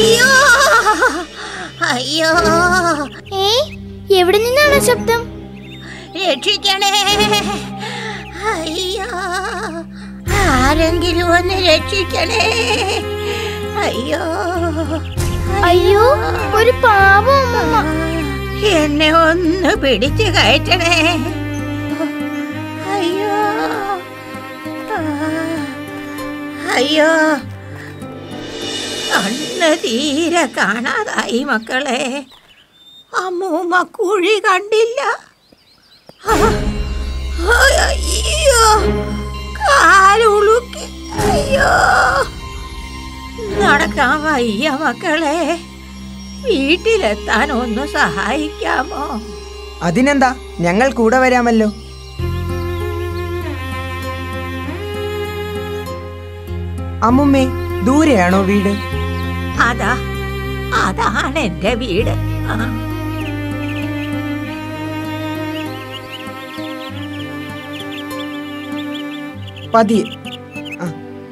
അയ്യോ അയ്യോ ഏ എവിടെ നിന്നാണ് ശബ്ദം രക്ഷിക്കണേ അയ്യോ ആരെങ്കിലും ഒന്ന് രക്ഷിക്കണേ അയ്യോ അയ്യോ ഒരു പാവം അമ്മ എന്നെ ഒന്ന് പിടിച്ചു കയറ്റണേ അയ്യോ ആ, അയ്യോ കണ്ണ് തീരെ കാണാതായി മക്കളെ അമ്മൂമ്മ കുഴി കണ്ടില്ല ആ, അയ്യോ കാലുളുക്കി അയ്യോ നടക്കാൻ വയ്യ മക്കളെ വീട്ടിലെത്താൻ ഒന്ന് സഹായിക്കാമോ അതിനെന്താ ഞങ്ങൾ കൂടെ വരാമല്ലോ അമ്മുമ്മേ ദൂരെയാണോ വീട് അതാ അതാണ് എന്റെ വീട് ആ. പതിയെ ആ,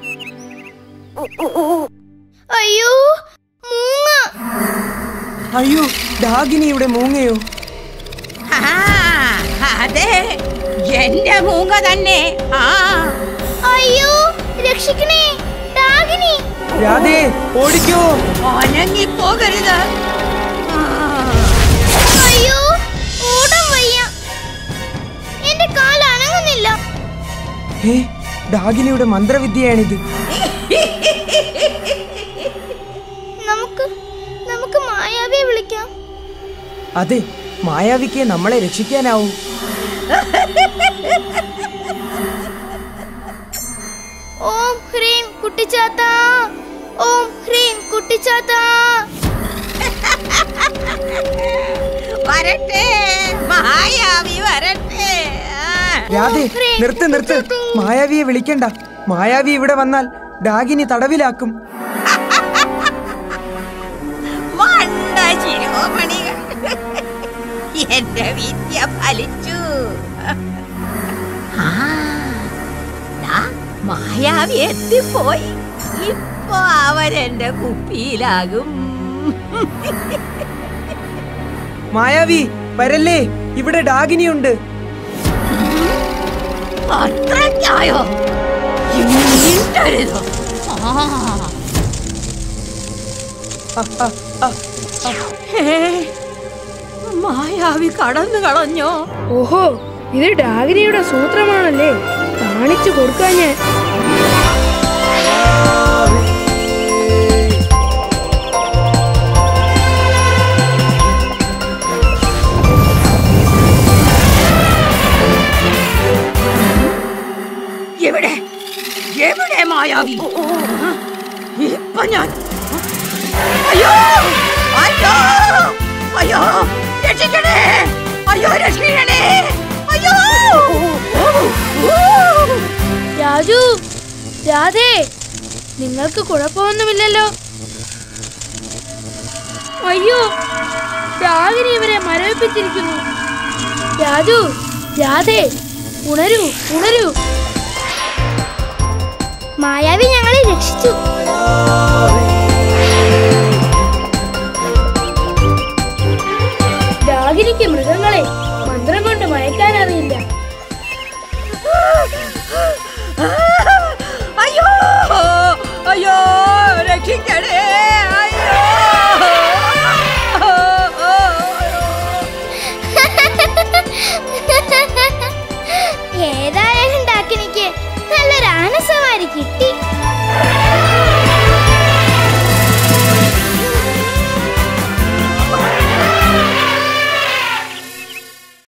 അയ്യോ മൂങ്ങ അയ്യോ ഡാഗിനിയുടെ മൂങ്ങയോ ആ, അതെ എന്റെ മൂങ്ങ തന്നെ ആ അയ്യോ രക്ഷിക്കണേ ഡാഗിനി രാധേ ഓടിക്കോ ഒനങ്ങിപ്പോകരുത് ആ. അയ്യോ ഓടാൻ വയ്യ എന്റെ കാൽ അനങ്ങുന്നില്ല ഹേ ഡാഗിനിയുടെ മന്ത്രവിദ്യയാണിത് നമുക്ക് നമുക്ക് മായാവിയെ വിളിക്കാം അതെ മായാവിക്ക് നമ്മളെ രക്ഷിക്കാനാവും ഓം ഹ്രീം കുട്ടിച്ചാത്ത ഓം ഹ്രീം കുട്ടിച്ചാത്ത വരട്ടെ മായാവി വരട്ടെ ആ. രാധേ നിർത്ത് നിർത്ത് മായാവിയെ വിളിക്കണ്ട മായാവി ഇവിടെ വന്നാൽ ഡാഗിനി തടവിലാക്കും മണ്ട ശിരോമണികൾ എന്റെ വിദ്യ ഫലിച്ചു ആ, ദാ മായാവി എത്തിപ്പോയി ഇപ്പൊ അവരെന്റെ കുപ്പിയിലാകും മായാവി വരല്ലേ ഇവിടെ ഡാഗിനിയുണ്ട് അത്രയ്ക്കായോ ഇനിയിട്ടരുതോ ആ ആ, ആ, ആ. ഹേ, മായാവി കടന്നു കളഞ്ഞോ ഓഹോ ഇത് ഡാഗിനിയുടെ സൂത്രമാണല്ലേ കാണിച്ചു കൊടുക്കാൻ ഞാൻ എവിടെ എവിടെ മായാവി ഇപ്പൊ ഞാൻ അയ്യോ അയ്യോ അയ്യോ രക്ഷിക്കണേ അയ്യോ രക്ഷിക്കണേ അയ്യോ ഓ, ഓ. രാജു രാധേ നിങ്ങൾക്ക് കുഴപ്പമൊന്നുമില്ലല്ലോ അയ്യോ ഡാഗിനി ഇവരെ മരവിപ്പിച്ചിരിക്കുന്നു രാജു രാധേ ഉണരൂ ഉണരൂ മായാവി ഞങ്ങളെ രക്ഷിച്ചു ഡാഗിനിക്ക് മൃഗങ്ങളെ മന്ത്രം കൊണ്ട് മയക്കാൻ അറിയില്ല ആ